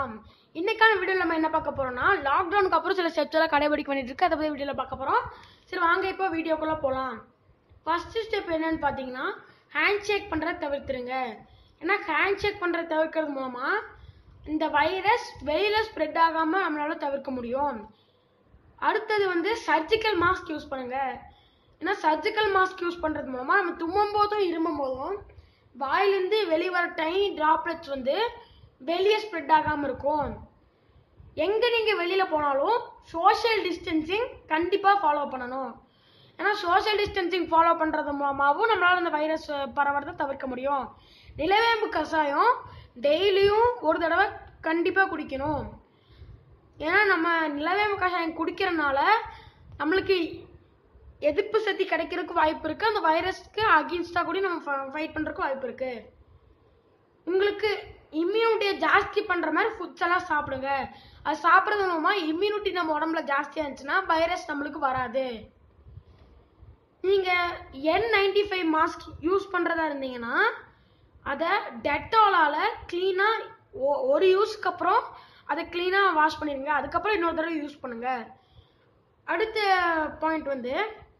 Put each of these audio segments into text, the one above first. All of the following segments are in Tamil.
பார்க்கலாம் இன்னைக்கான வீடியோ நம்ம என்ன பார்க்க போறோம்னா லாக்டவுனுக்கு அப்புறம் சில ஸ்டெப்ஸ் எல்லாம் கடைபிடிக்க வேண்டியது இருக்கு அதை பற்றி வீடியோவில் பார்க்க போறோம் சரி வாங்க இப்போ வீடியோக்குள்ள போகலாம் ஃபர்ஸ்ட் ஸ்டெப் என்னன்னு பார்த்தீங்கன்னா ஹேண்ட் ஷேக் பண்ணுறத தவிர்த்துருங்க ஏன்னா ஹேண்ட் ஷேக் பண்ணுறத தவிர்க்கிறது மூலமா இந்த வைரஸ் வெளியில ஸ்ப்ரெட் ஆகாம நம்மளால தவிர்க்க முடியும் அடுத்தது வந்து சர்ஜிக்கல் மாஸ்க் யூஸ் பண்ணுங்க ஏன்னா சர்ஜிக்கல் மாஸ்க் யூஸ் பண்றது மூலமா நம்ம தும்மும் போதும் இருமும் போதும் வாயிலிருந்து வெளிவர டைனி டிராப்லெட்ஸ் வந்து வெளியே ஸ்ப்ரெட் ஆகாம இருக்கும் எங்க நீங்க வெளியில போனாலும் சோஷியல் டிஸ்டன்சிங் கண்டிப்பா ஃபாலோ பண்ணணும் ஏன்னா சோஷியல் டிஸ்டன்சிங் ஃபாலோ பண்றது மூலமாகவும் நம்மளால அந்த வைரஸ் பரவறதை தவிர்க்க முடியும் நிலவேம்பு கஷாயம் டெய்லியும் ஒரு தடவை கண்டிப்பா குடிக்கணும் ஏன்னா நம்ம நிலவேம்பு கஷாயம் குடிக்கிறனால நம்மளுக்கு எதிர்ப்பு சக்தி கிடைக்கிறதுக்கு வாய்ப்பு இருக்கு அந்த வைரஸ்க்கு அகேன்ஸ்டா கூட நம்ம ஃபைட் பண்றதுக்கு வாய்ப்பு இருக்கு உங்களுக்கு இம்யூனிட்டியை ஜாஸ்தி பண்ற மாதிரி ஃபுட்ஸ் எல்லாம் சாப்பிடுங்க அது சாப்பிட்றது மூலமா இம்யூனிட்டி நம்ம உடம்புல ஜாஸ்தியா இருந்துச்சுன்னா வைரஸ் நம்மளுக்கு வராது நீங்க N ninety five mask use பண்றதா இருந்தீங்கன்னா அதை டெட்டாலால கிளீனா ஒரு யூஸ்க்கு அப்புறம் அதை கிளீனா வாஷ் பண்ணிருங்க அதுக்கப்புறம் இன்னொரு தடவை யூஸ் பண்ணுங்க அடுத்த பாயிண்ட் வந்து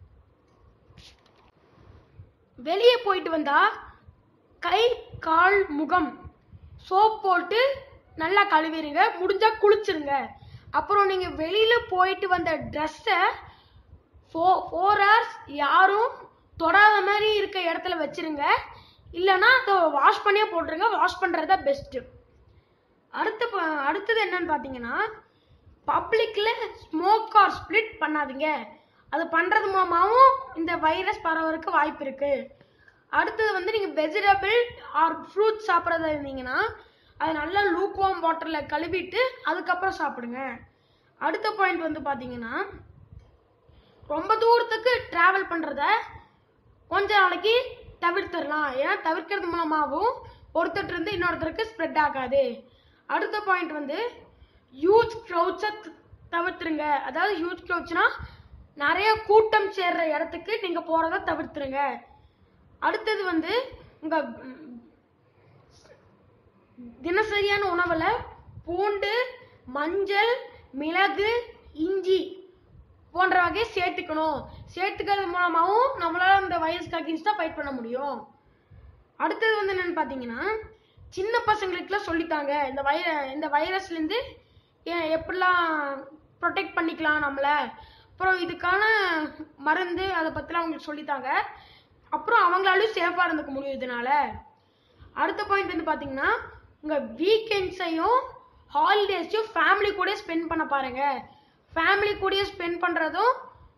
வெளியே போயிட்டு வந்தா கை கால் முகம் சோப் போட்டு நல்லா கழுவிடுங்க முடிஞ்சா குளிச்சிருங்க அப்புறம் நீங்க வெளியில போயிட்டு வந்த ட்ரெஸ்ஸை ஃபோ ஃபோர் ஹவர்ஸ் யாரும் தொடாத மாதிரி இருக்க இடத்துல வச்சிருங்க இல்லைன்னா அதை வாஷ் பண்ணியே போட்டுருங்க வாஷ் பண்ணுறது தான் பெஸ்ட்டு அடுத்த ப- அடுத்தது என்னன்னு பார்த்தீங்கன்னா பப்ளிக்ல ஸ்மோக் ஆர் ஸ்ப்ளிட் பண்ணாதீங்க அது பண்றது மூலமாகவும் இந்த வைரஸ் பரவறதுக்கு வாய்ப்பு இருக்கு அடுத்தது வந்து நீங்க வெஜிடபிள் ஆர் ஃப்ரூட்ஸ் சாப்பிட்றதா இருந்தீங்கன்னா அது நல்லா லூக்வாம் வாட்டர்ல கழுவிட்டு அதுக்கப்புறம் சாப்பிடுங்க அடுத்த பாயிண்ட் வந்து பாத்தீங்கன்னா ரொம்ப தூரத்துக்கு டிராவல் பண்றத கொஞ்ச நாளைக்கு தவிர்த்திடலாம் ஏன்னா தவிர்க்கிறது மூலமாகவும் ஒருத்தர் இருந்து இன்னொருத்தருக்கு ஸ்ப்ரெட் ஆகாது அடுத்த பாயிண்ட் வந்து ஹியூஜ் க்ரௌட்ஸை தவிர்த்துருங்க அதாவது ஹியூஜ் க்ரௌட்ஸ்னா நிறைய கூட்டம் சேர்ற இடத்துக்கு நீங்க போறத தவிர்த்துருங்க அடுத்தது வந்து உங்க ம், தினசரியான உணவுல பூண்டு மஞ்சள் மிளகு இஞ்சி போன்ற வகையை சேர்த்துக்கணும் சேர்த்துக்கிறது மூலமாகவும் நம்மளால இந்த வைரஸ்க்கு அகேன்ஸ்டாக ஃபைட் பண்ண முடியும் அடுத்தது வந்து என்னன்னு பார்த்தீங்கன்னா சின்ன பசங்களுக்குலாம் சொல்லித்தாங்க இந்த வைர இந்த வைரஸ்லேருந்து எப்படிலாம் ப்ரொடெக்ட் பண்ணிக்கலாம் நம்மள அப்புறம் இதுக்கான மருந்து அதை பற்றிலாம் அவங்களுக்கு சொல்லித்தாங்க அப்புறம் அவங்களாலையும் சேஃபாக இருந்துக்க முடியும் இதனால அடுத்த பாயிண்ட் வந்து பார்த்தீங்கன்னா உங்கள் வீக்கெண்ட்ஸையும் ஹாலிடேஸையும் ஃபேமிலி கூட ஸ்பெண்ட் பண்ண பாருங்க ஃபேமிலி கூட ஸ்பெண்ட் பண்ணுறதும்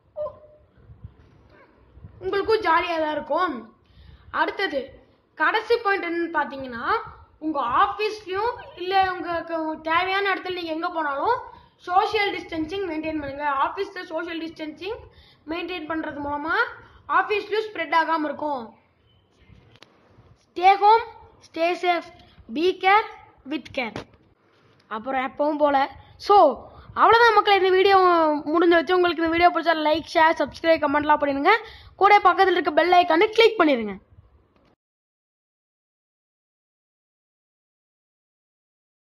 உங்களுக்கும் ஜாலியாக தான் இருக்கும் அடுத்தது கடைசி பாயிண்ட் என்னன்னு பார்த்தீங்கன்னா உங்கள் ஆஃபீஸ்லையும் இல்லை உங்களுக்கு தேவையான இடத்துல நீங்கள் எங்கே போனாலும் சோஷியல் டிஸ்டன்சிங் மெயின்டைன் பண்ணுங்க ஆஃபீஸில் சோஷியல் டிஸ்டன்சிங் மெயின்டைன் பண்ணுறது மூலமாக ஆஃபீஸ்லையும் ஸ்ப்ரெட் ஆகாமல் இருக்கும் stay home stay safe be care with care அப்புறம் எப்பவும் போல ஸோ அவ்வளோதான் மக்கள் இந்த வீடியோ முடிஞ்சு வச்சு உங்களுக்கு இந்த வீடியோ பிடிச்சா லைக் ஷேர் சப்ஸ்கிரைப் கமெண்ட்லாம் பண்ணிடுங்க கூட பக்கத்தில் இருக்க பெல் ஐக்கானு கிளிக் பண்ணிடுங்க